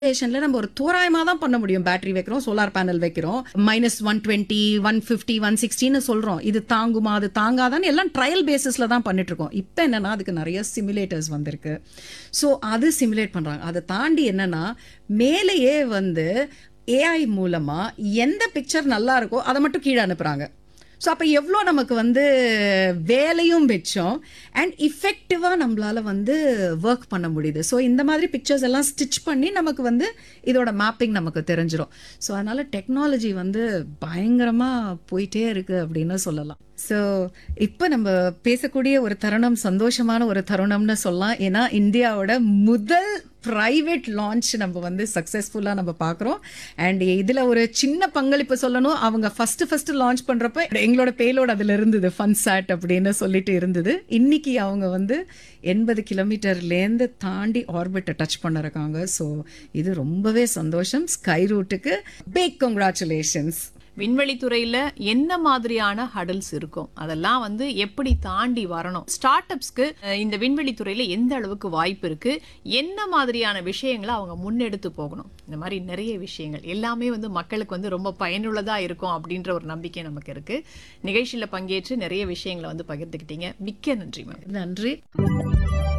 ஸ்டேஷன்ல நம்ம ஒரு தோராயமா தான் பண்ண முடியும் பேட்டரி வைக்கிறோம் சோலார் பேனல் வைக்கிறோம் minus one twenty one fifty one சிக்ஸ்டின்னு சொல்றோம் இது தாங்குமா அது தாங்காதான்னு எல்லாம் ட்ரையல் பேசிஸ்ல தான் பண்ணிட்டு இருக்கோம் இப்போ என்னன்னா அதுக்கு நிறைய சிமுலேட்டர்ஸ் வந்திருக்கு ஸோ அது சிமுலேட் பண்றாங்க அதை தாண்டி என்னன்னா மேலேயே வந்து ஏஐ மூலமா எந்த பிக்சர் நல்லா இருக்கோ அதை மட்டும் கீழே அனுப்புறாங்க ஸோ அப்போ எவ்வளோ நமக்கு வந்து வேலையும் மிச்சம் அண்ட் இஃபெக்டிவாக நம்மளால வந்து ஒர்க் பண்ண முடியுது ஸோ இந்த மாதிரி பிக்சர்ஸ் எல்லாம் ஸ்டிச் பண்ணி நமக்கு வந்து இதோட மேப்பிங் நமக்கு தெரிஞ்சிடும் ஸோ அதனால டெக்னாலஜி வந்து பயங்கரமாக போயிட்டே இருக்கு அப்படின்னு சொல்லலாம் ஸோ இப்போ நம்ம பேசக்கூடிய ஒரு தருணம் சந்தோஷமான ஒரு தருணம்னு சொல்லலாம் ஏன்னா இந்தியாவோட முதல் ப்ரைவேட் லான்ச் நம்ம வந்து சக்ஸஸ்ஃபுல்லாக நம்ம பார்க்குறோம் அண்ட் இதில் ஒரு சின்ன பங்களிப்பு சொல்லணும் அவங்க ஃபர்ஸ்ட் ஃபர்ஸ்ட் லான்ச் பண்ணுறப்ப எங்களோட பேலோடு அதில் இருந்தது ஃபன் சாட் அப்படின்னு சொல்லிட்டு இருந்தது இன்னைக்கு அவங்க வந்து எண்பது கிலோமீட்டர்லேருந்து தாண்டி ஆர்பிட்டை டச் பண்ணிருக்காங்க ஸோ இது ரொம்பவே சந்தோஷம் ஸ்கை ரூட்டுக்கு பிக் கங்க்ராச்சுலேஷன்ஸ் விண்வெளி துறையில என்ன மாதிரியான ஹடல்ஸ் இருக்கும் அதெல்லாம் வந்து எப்படி தாண்டி வரணும் ஸ்டார்ட் அப்ஸ்க்கு இந்த விண்வெளி துறையில எந்த அளவுக்கு வாய்ப்பு இருக்கு என்ன மாதிரியான விஷயங்களை அவங்க முன்னெடுத்து போகணும் இந்த மாதிரி நிறைய விஷயங்கள் எல்லாமே வந்து மக்களுக்கு வந்து ரொம்ப பயனுள்ளதா இருக்கும் அப்படின்ற ஒரு நம்பிக்கை நமக்கு இருக்கு நிகழ்ச்சியில பங்கேற்று நிறைய விஷயங்களை வந்து பகிர்ந்துக்கிட்டீங்க மிக்க நன்றி மேம் நன்றி